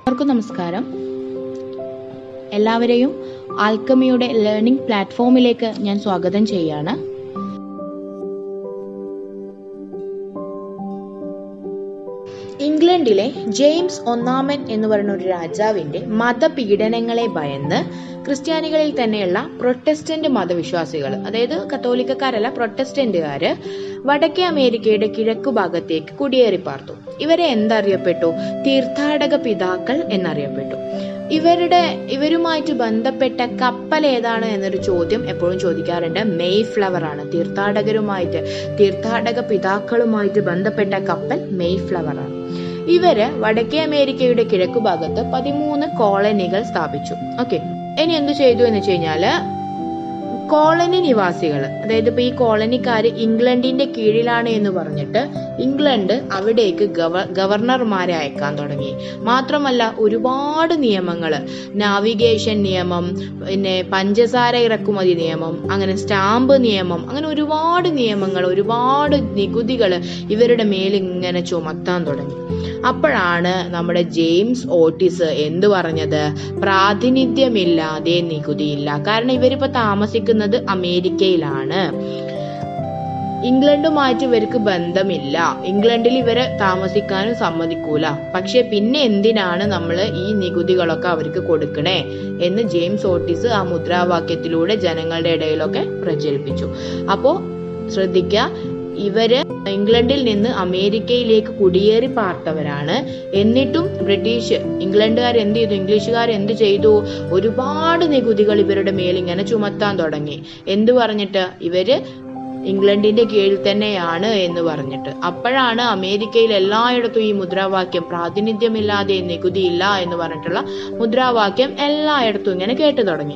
എല്ലാവർക്കും നമസ്കാരം എല്ലാവരെയും ആൽക്കമിയുടെ ലേണിംഗ് പ്ലാറ്റ്ഫോമിലേക്ക് ഞാൻ സ്വാഗതം ചെയ്യാണ് ഇംഗ്ലണ്ടിലെ ജെയിംസ് ഒന്നാമൻ എന്ന് പറയുന്ന ഒരു രാജാവിന്റെ മതപീഡനങ്ങളെ ഭയന്ന് ക്രിസ്ത്യാനികളിൽ തന്നെയുള്ള പ്രൊട്ടസ്റ്റന്റ് മതവിശ്വാസികൾ അതായത് കത്തോലിക്കക്കാരല്ല പ്രൊട്ടസ്റ്റന്റുകാര് വടക്കേ അമേരിക്കയുടെ കിഴക്കു ഭാഗത്തേക്ക് കുടിയേറി പാർത്തു ഇവരെ എന്തറിയപ്പെട്ടു തീർത്ഥാടക പിതാക്കൾ എന്നറിയപ്പെട്ടു ഇവരുടെ ഇവരുമായിട്ട് ബന്ധപ്പെട്ട കപ്പൽ ഏതാണ് എന്നൊരു ചോദ്യം എപ്പോഴും ചോദിക്കാറുണ്ട് മെയ് ഫ്ലവർ ആണ് തീർത്ഥാടകരുമായിട്ട് തീർത്ഥാടക പിതാക്കളുമായിട്ട് ബന്ധപ്പെട്ട കപ്പൽ മെയ് ഫ്ലവർ ആണ് ഇവര് വടക്കേ അമേരിക്കയുടെ കിഴക്കു ഭാഗത്ത് പതിമൂന്ന് കോളനികൾ സ്ഥാപിച്ചു ഓക്കെ ഇനി എന്ത് ചെയ്തു എന്ന് വെച്ച് കഴിഞ്ഞാല് കോളനി നിവാസികൾ അതായത് ഇപ്പൊ ഈ കോളനിക്കാര് ഇംഗ്ലണ്ടിന്റെ കീഴിലാണ് എന്ന് പറഞ്ഞിട്ട് ഇംഗ്ലണ്ട് അവിടേക്ക് ഗവ ഗവർണർമാരെ അയക്കാൻ തുടങ്ങി മാത്രമല്ല ഒരുപാട് നിയമങ്ങൾ നാവിഗേഷൻ നിയമം പിന്നെ പഞ്ചസാര ഇറക്കുമതി നിയമം അങ്ങനെ സ്റ്റാമ്പ് നിയമം അങ്ങനെ ഒരുപാട് നിയമങ്ങൾ ഒരുപാട് നികുതികൾ ഇവരുടെ മേൽ ഇങ്ങനെ ചുമത്താൻ തുടങ്ങി അപ്പോഴാണ് നമ്മുടെ ജെയിംസ് ഓട്ടിസ് എന്ത് പറഞ്ഞത് പ്രാതിനിധ്യമില്ലാതെ നികുതിയില്ല കാരണം ഇവരിപ്പോ താമസിക്കുന്നത് അമേരിക്കയിലാണ് ഇംഗ്ലണ്ടുമായിട്ട് ഇവർക്ക് ബന്ധമില്ല ഇംഗ്ലണ്ടിൽ ഇവരെ താമസിക്കാനും സമ്മതിക്കൂല പക്ഷെ പിന്നെ എന്തിനാണ് നമ്മൾ ഈ നികുതികളൊക്കെ അവർക്ക് കൊടുക്കണേ എന്ന് ജെയിംസ് ഓട്ടിസ് ആ മുദ്രാവാക്യത്തിലൂടെ ജനങ്ങളുടെ ഇടയിലൊക്കെ പ്രചരിപ്പിച്ചു അപ്പോ ശ്രദ്ധിക്കുക ഇവര് ഇംഗ്ലണ്ടിൽ നിന്ന് അമേരിക്കയിലേക്ക് കുടിയേറി പാർത്തവരാണ് എന്നിട്ടും ബ്രിട്ടീഷ് ഇംഗ്ലണ്ടുകാർ എന്ത് ചെയ്തു ഇംഗ്ലീഷുകാർ എന്ത് ചെയ്തു ഒരുപാട് നികുതികൾ ഇവരുടെ മേൽ ഇങ്ങനെ ചുമത്താൻ തുടങ്ങി എന്തു പറഞ്ഞിട്ട് ഇവര് ഇംഗ്ലണ്ടിന്റെ കീഴിൽ തന്നെയാണ് എന്ന് പറഞ്ഞിട്ട് അപ്പോഴാണ് അമേരിക്കയിൽ എല്ലായിടത്തും ഈ മുദ്രാവാക്യം പ്രാതിനിധ്യമില്ലാതെ നികുതിയില്ല എന്ന് പറഞ്ഞിട്ടുള്ള മുദ്രാവാക്യം എല്ലായിടത്തും ഇങ്ങനെ കേട്ടു തുടങ്ങി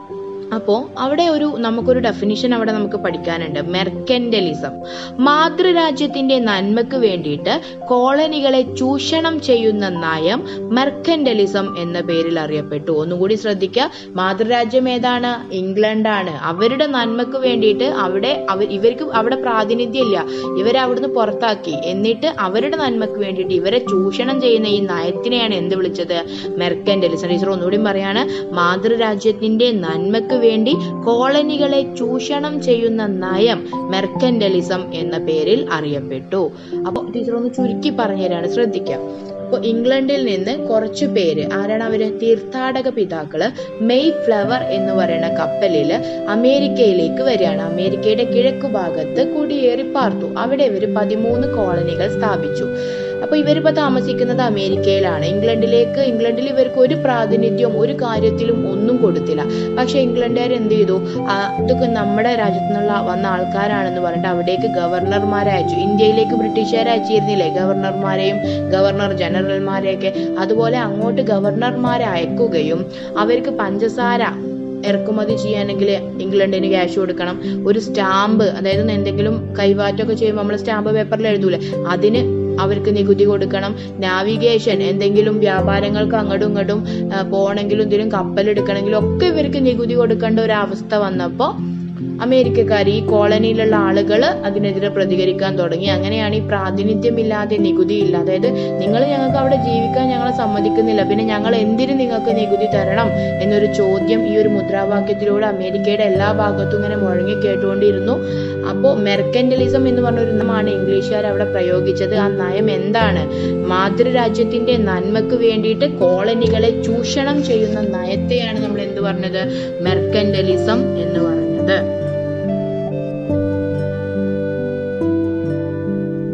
അപ്പോ അവിടെ ഒരു നമുക്കൊരു ഡെഫിനിഷൻ അവിടെ നമുക്ക് പഠിക്കാനുണ്ട് മെർക്കൻഡലിസം മാതൃരാജ്യത്തിന്റെ നന്മക്ക് വേണ്ടിയിട്ട് കോളനികളെ ചൂഷണം ചെയ്യുന്ന നയം മെർക്കൻഡലിസം എന്ന പേരിൽ അറിയപ്പെട്ടു ഒന്നുകൂടി ശ്രദ്ധിക്കുക മാതൃരാജ്യം ഏതാണ് ഇംഗ്ലണ്ടാണ് അവരുടെ നന്മക്ക് വേണ്ടിയിട്ട് അവിടെ അവർ ഇവർക്ക് അവിടെ പ്രാതിനിധ്യം ഇല്ല ഇവരെ അവിടുന്ന് പുറത്താക്കി എന്നിട്ട് അവരുടെ നന്മക്ക് വേണ്ടിയിട്ട് ഇവരെ ചൂഷണം ചെയ്യുന്ന ഈ നയത്തിനെയാണ് എന്ത് വിളിച്ചത് മെർക്കൻഡലിസം ടീച്ചർ ഒന്നുകൂടി പറയാണ് മാതൃരാജ്യത്തിന്റെ നന്മക്ക് വേണ്ടി കോളനികളെ ചൂഷണം ചെയ്യുന്ന നയം മെർക്കൻഡലിസം എന്ന പേരിൽ അറിയപ്പെട്ടു അപ്പോൾ ടീച്ചർ ഒന്ന് ചുരുക്കി പറഞ്ഞുതരാണ് ശ്രദ്ധിക്കാം അപ്പോൾ ഇംഗ്ലണ്ടിൽ നിന്ന് കുറച്ചു പേര് ആരാണ് അവര് തീർത്ഥാടക പിതാക്കള് മെയ് ഫ്ലവർ എന്ന് പറയുന്ന കപ്പലിൽ അമേരിക്കയിലേക്ക് വരികയാണ് അമേരിക്കയുടെ കിഴക്കു ഭാഗത്ത് കുടിയേറി പാർത്തു അവിടെ ഇവർ പതിമൂന്ന് കോളനികൾ സ്ഥാപിച്ചു അപ്പൊ ഇവരിപ്പോ താമസിക്കുന്നത് അമേരിക്കയിലാണ് ഇംഗ്ലണ്ടിലേക്ക് ഇംഗ്ലണ്ടിൽ ഇവർക്ക് ഒരു പ്രാതിനിധ്യവും ഒരു കാര്യത്തിലും ഒന്നും കൊടുത്തില്ല പക്ഷെ ഇംഗ്ലണ്ടുകാർ എന്ത് ചെയ്തു ഇതൊക്കെ നമ്മുടെ രാജ്യത്തു നിന്നുള്ള വന്ന ആൾക്കാരാണെന്ന് പറഞ്ഞിട്ട് അവിടേക്ക് ഗവർണർമാരെ അയച്ചു ഇന്ത്യയിലേക്ക് ബ്രിട്ടീഷുകാരെ അയച്ചിരുന്നില്ലേ ഗവർണർമാരെയും ഗവർണർ ജനറൽമാരെയൊക്കെ അതുപോലെ അങ്ങോട്ട് ഗവർണർമാരെ അയക്കുകയും അവർക്ക് പഞ്ചസാര ഇറക്കുമതി ചെയ്യാനെങ്കിൽ ഇംഗ്ലണ്ടിന് ക്യാഷ് കൊടുക്കണം ഒരു സ്റ്റാമ്പ് അതായത് എന്തെങ്കിലും കൈമാറ്റമൊക്കെ ചെയ്യുമ്പോൾ നമ്മൾ സ്റ്റാമ്പ് പേപ്പറിൽ എഴുതൂലേ അതിന് അവർക്ക് നികുതി കൊടുക്കണം നാവിഗേഷൻ എന്തെങ്കിലും വ്യാപാരങ്ങൾക്ക് അങ്ങോട്ടും ഇങ്ങോട്ടും പോകണമെങ്കിലും എന്തെങ്കിലും കപ്പലെടുക്കണമെങ്കിലും ഒക്കെ ഇവർക്ക് നികുതി കൊടുക്കേണ്ട ഒരു അവസ്ഥ വന്നപ്പോൾ അമേരിക്കക്കാർ ഈ കോളനിയിലുള്ള ആളുകൾ അതിനെതിരെ പ്രതികരിക്കാൻ തുടങ്ങി അങ്ങനെയാണ് ഈ പ്രാതിനിധ്യമില്ലാതെ നികുതി ഇല്ല അതായത് നിങ്ങൾ ഞങ്ങൾക്ക് അവിടെ ജീവിക്കാൻ ഞങ്ങളെ സമ്മതിക്കുന്നില്ല പിന്നെ ഞങ്ങൾ എന്തിനു നിങ്ങൾക്ക് നികുതി തരണം എന്നൊരു ചോദ്യം ഈ ഒരു മുദ്രാവാക്യത്തിലൂടെ അമേരിക്കയുടെ എല്ലാ ഭാഗത്തും ഇങ്ങനെ മുഴങ്ങി കേട്ടുകൊണ്ടിരുന്നു അപ്പോൾ മെർക്കൻഡലിസം എന്ന് പറഞ്ഞ ഒരു നയമാണ് ഇംഗ്ലീഷുകാർ അവിടെ പ്രയോഗിച്ചത് ആ നയം എന്താണ് മാതൃരാജ്യത്തിന്റെ നന്മക്ക് വേണ്ടിയിട്ട് കോളനികളെ ചൂഷണം ചെയ്യുന്ന നയത്തെയാണ് നമ്മൾ എന്ത് പറഞ്ഞത് മെർക്കൻഡലിസം എന്ന് പറഞ്ഞത്